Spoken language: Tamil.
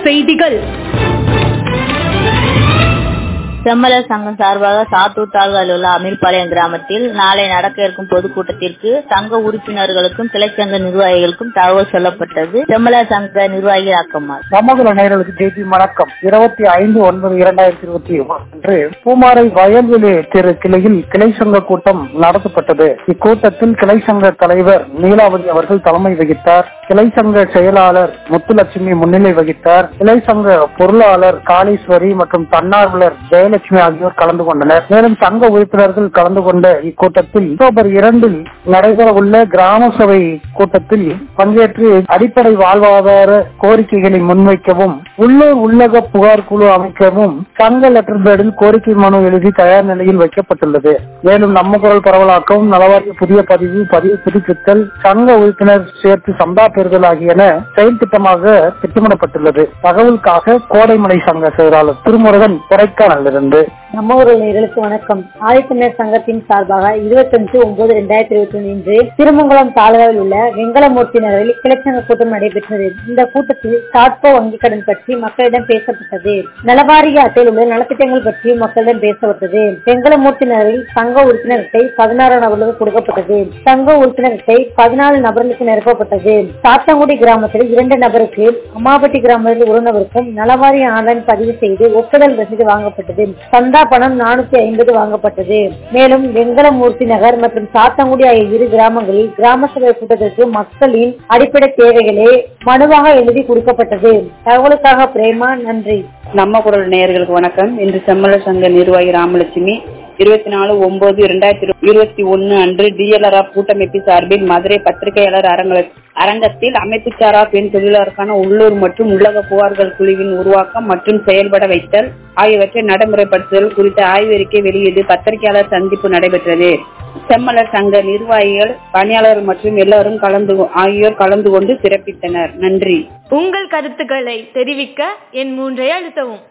செய்திகள் செம்மலர் சங்கம் சார்பாக சாத்தூர் தாலுகாவில் உள்ள அமீர்பாளையம் கிராமத்தில் நாளை நடக்க இருக்கும் பொதுக்கூட்டத்திற்கு சங்க உறுப்பினர்களுக்கும் கிளைச்சங்க நிர்வாகிகளுக்கும் தகவல் சொல்லப்பட்டது செம்மலர் சங்க நிர்வாகி அக்கம்மாள் சமூக நேயர்களுக்கு ஜெய்பி வணக்கம் இருபத்தி ஐந்து ஒன்பது இரண்டாயிரத்தி இருபத்தி அன்று பூமாரை வயல்வெளி திரு கிளையில் கிளை சங்க கூட்டம் நடத்தப்பட்டது இக்கூட்டத்தில் கிளை சங்க தலைவர் நீலாவதி அவர்கள் தலைமை வகித்தார் கிளை சங்க செயலாளர் முத்துலட்சுமி முன்னிலை வகித்தார் கிளை சங்க பொருளாளர் காளீஸ்வரி மற்றும் தன்னார்வலர் ஜெயலட்சுமி ஆகியோர் கலந்து கொண்டனர் மேலும் சங்க உறுப்பினர்கள் கலந்து கொண்ட இக்கூட்டத்தில் அக்டோபர் இரண்டில் நடைபெற உள்ள கிராம சபை கூட்டத்தில் பங்கேற்று அடிப்படை வாழ்வாதார கோரிக்கைகளை முன்வைக்கவும் உள்ளூர் உள்ளக புகார் குழு அமைக்கவும் சங்க லெட்டர் பேடில் கோரிக்கை மனு எழுதி தயார் நிலையில் வைக்கப்பட்டுள்ளது மேலும் நம்ம குரல் பரவலாக்கவும் நலவாரிய புதிய பதிவு பதிவு புதுப்பித்தல் சங்க உறுப்பினர் சேர்த்து சந்தா பெறுதல் ஆகியன செயல் திட்டமாக திட்டமிடப்பட்டுள்ளது தகவலுக்காக கோடைமலை சங்க செயலாளர் திருமுருகன் கொடைக்கானலிருந்து நம்ம ஊர் நேயர்களுக்கு வணக்கம் ஆதித்தமிழர் சங்கத்தின் சார்பாக இருபத்தஞ்சு ஒன்பது இரண்டாயிரத்தி இருபத்தி ஒன்று இன்று திருமங்கலம் தாலுகாவில் உள்ள வெங்கலமூர்த்தி நகரில் கிளச்சங்க கூட்டம் நடைபெற்றது இந்த கூட்டத்தில் டாட்கோ வங்கி கடன் பற்றி மக்களிடம் பேசப்பட்டது நலவாரிய அட்டையில் உள்ள நலத்திட்டங்கள் பற்றி மக்களிடம் பேசப்பட்டது வெங்கலமூர்த்தி நகரில் சங்க உறுப்பினர் அட்டை பதினாறு நபர்களுக்கு கொடுக்கப்பட்டது சங்க உறுப்பினர் அட்டை பதினாலு நபர்களுக்கு நிரப்பப்பட்டது சாத்தங்குடி கிராமத்தில் இரண்டு நபருக்கு அம்மாபட்டி கிராமத்தில் ஒரு நபருக்கும் நலவாரிய ஆன்லைன் பதிவு செய்து ஒப்புதல் ரசீது வாங்கப்பட்டது சந்தா பணம் நானூத்தி ஐம்பது வாங்கப்பட்டது மேலும் வெங்கலமூர்த்தி நகர் மற்றும் சாத்தங்குடி ஆகிய இரு கிராமங்களில் கிராம சபை கூட்டத்திற்கு மக்களின் அடிப்படை தேவைகளே மனுவாக எழுதி கொடுக்கப்பட்டது தகவலுக்காக பிரேமா நன்றி நம்ம குரல் நேயர்களுக்கு வணக்கம் இன்று செம்மலர் சங்க நிர்வாகி ராமலட்சுமி இருபத்தி நாலு ஒன்பது இரண்டாயிரத்தி இருபத்தி ஒன்னு அன்று டிஎல்ஆர் கூட்டமைப்பு சார்பில் மதுரை பத்திரிகையாளர் அரங்க அரங்கத்தில் அமைப்புச்சாரா பெண் தொழிலாளருக்கான உள்ளூர் மற்றும் உள்ளக புகார்கள் குழுவின் உருவாக்கம் மற்றும் செயல்பட வைத்தல் ஆகியவற்றை நடைமுறைப்படுத்துதல் குறித்த ஆய்வறிக்கை வெளியீடு பத்திரிகையாளர் சந்திப்பு நடைபெற்றது செம்மலர் சங்க நிர்வாகிகள் பணியாளர்கள் மற்றும் எல்லாரும் கலந்து ஆகியோர் கலந்து கொண்டு சிறப்பித்தனர் நன்றி உங்கள் கருத்துக்களை தெரிவிக்க என் மூன்றை அழுத்தவும்